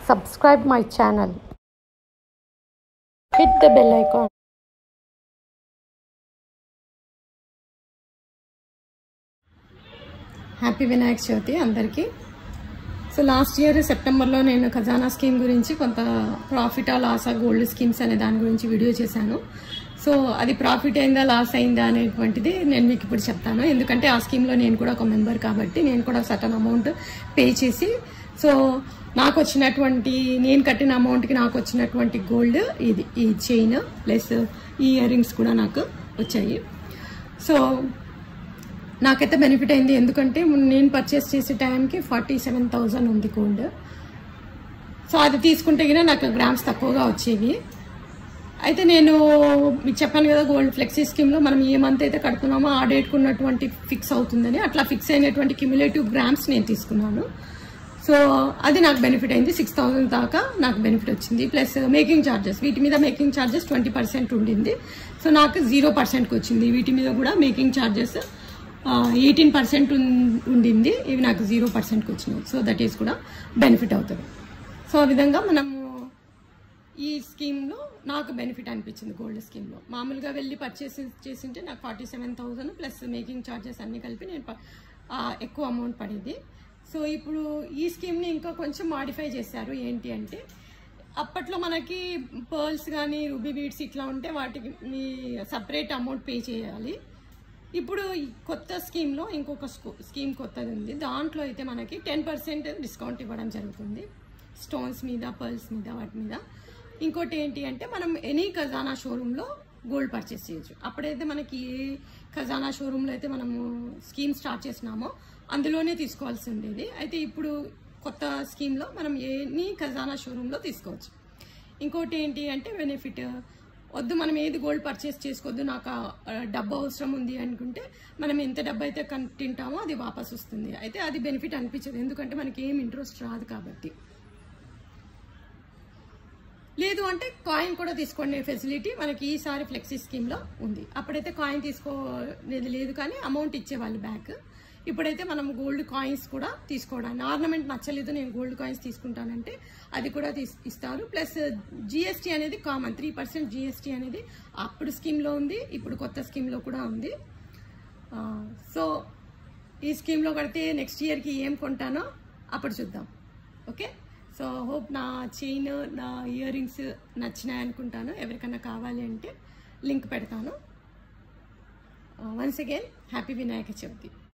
subscribe my channel. Hit the bell icon. Happy Vinayaka Chavithi అందరికీ so last year సెప్టెంబర్లో నేను ఖజానా స్కీమ్ గురించి కొంత ప్రాఫిటా లాసా గోల్డ్ స్కీమ్స్ అనే దాని గురించి వీడియో చేశాను సో అది ప్రాఫిట్ అయిందా లాస్ అయిందా అనేటువంటిది నేను మీకు ఇప్పుడు చెప్తాను ఎందుకంటే ఆ స్కీమ్లో నేను కూడా ఒక మెంబర్ కాబట్టి నేను కూడా సటన్ అమౌంట్ పే చేసి సో నాకు వచ్చినటువంటి నేను కట్టిన అమౌంట్కి నాకు వచ్చినటువంటి గోల్డ్ ఇది ఈ చైన్ ప్లస్ ఈ ఇయర్ రింగ్స్ కూడా నాకు వచ్చాయి సో నాకైతే బెనిఫిట్ అయింది ఎందుకంటే నేను పర్చేస్ చేసే టైంకి ఫార్టీ సెవెన్ థౌజండ్ ఉంది గోల్డ్ సో అది తీసుకుంటే గిన నాకు గ్రామ్స్ తక్కువగా వచ్చేవి అయితే నేను మీకు చెప్పాను కదా గోల్డ్ ఫ్లెక్సీ స్కీమ్లో మనం ఏ మంత్ అయితే కడుతున్నామో ఆ డేట్కి ఉన్నటువంటి ఫిక్స్ అవుతుందని అట్లా ఫిక్స్ అయినటువంటి క్యుములేటివ్ గ్రామ్స్ నేను తీసుకున్నాను సో అది నాకు బెనిఫిట్ అయింది సిక్స్ థౌసండ్ దాకా నాకు బెనిఫిట్ వచ్చింది ప్లస్ మేకింగ్ ఛార్జెస్ వీటి మీద మేకింగ్ ఛార్జెస్ ట్వంటీ పర్సెంట్ ఉండింది సో నాకు జీరో పర్సెంట్కి వచ్చింది వీటి మీద కూడా మేకింగ్ ఛార్జెస్ ఎయిటీన్ పర్సెంట్ ఉండింది ఇవి నాకు జీరో పర్సెంట్కి వచ్చినాయి సో దట్ ఈస్ కూడా బెనిఫిట్ అవుతుంది సో ఆ విధంగా మనము ఈ స్కీమ్లో నాకు బెనిఫిట్ అనిపించింది గోల్డ్ స్కీమ్లో మామూలుగా వెళ్ళి పర్చేస్ చేసింటే నాకు forty seven thousand plus making charges అన్నీ కలిపి నేను ప- ఆ, ఎక్కువ అమౌంట్ పడేది సో ఇప్పుడు ఈ స్కీమ్ని ఇంకా కొంచెం మాడిఫై చేశారు ఏంటి అంటే అప్పట్లో మనకి పర్ల్స్ కానీ రూబీ బీడ్స్ ఇట్లా ఉంటే వాటికి మీ సపరేట్ అమౌంట్ పే చేయాలి ఇప్పుడు ఈ కొత్త స్కీమ్లో ఇంకొక స్కూ- స్కీమ్ కొత్తది ఉంది దాంట్లో అయితే మనకి టెన్ పర్సెంట్ డిస్కౌంట్ ఇవ్వడం జరుగుతుంది స్టోన్స్ మీద పర్ల్స్ మీద వాటి మీద ఇంకోటి ఏంటి అంటే మనం ఎనీ ఖజానా షోరూంలో గోల్డ్ పర్చేస్ చేయొచ్చు అప్పుడైతే మనకి ఏ ఖజానా షోరూంలో అయితే మనము స్కీమ్ స్టార్ట్ చేసినామో అందులోనే తీసుకోవాల్సి ఉండేది అయితే ఇప్పుడు కొత్త స్కీమ్లో మనం ఎనీ ఖజానా షోరూంలో తీసుకోవచ్చు ఇంకోటి ఏంటి అంటే బెనిఫిట్ వద్దు మనం ఏది గోల్డ్ పర్చేస్ చేసుకోవద్దు నాకు ఆ డబ్బు అవసరం ఉంది అనుకుంటే మనం ఎంత డబ్బు అయితే కంటింటామో అది వాపస్ వస్తుంది అయితే అది బెనిఫిట్ అనిపించదు ఎందుకంటే మనకి ఏం ఇంట్రెస్ట్ రాదు కాబట్టి లేదు అంటే కాయిన్ కూడా తీసుకునే ఫెసిలిటీ మనకి ఈసారి ఫ్లెక్సీ స్కీమ్లో ఉంది అప్పుడైతే కాయిన్ తీసుకోలేదు లేదు కానీ అమౌంట్ ఇచ్చేవాళ్ళు బ్యాక్ ఇప్పుడైతే మనం గోల్డ్ కాయిన్స్ కూడా తీసుకోవడానికి ఆర్నమెంట్ నచ్చలేదు నేను గోల్డ్ కాయిన్స్ తీసుకుంటానంటే అది కూడా తీస్ ఇస్తారు ప్లస్ జిఎస్టీ అనేది కామన్ త్రీ పర్సెంట్ జిఎస్టీ అనేది అప్పుడు స్కీమ్లో ఉంది ఇప్పుడు కొత్త స్కీమ్లో కూడా ఉంది ఆ, సో ఈ స్కీమ్లో కడితే నెక్స్ట్ ఇయర్కి ఏం కొంటానో అప్పుడు చూద్దాం ఓకే సో హోప్ నా చైన్ నా ఇయర్ రింగ్స్ నచ్చినాయి అనుకుంటాను ఎవరికైనా కావాలి అంటే లింక్ పెడతాను once again happy Vinayaka Chavithi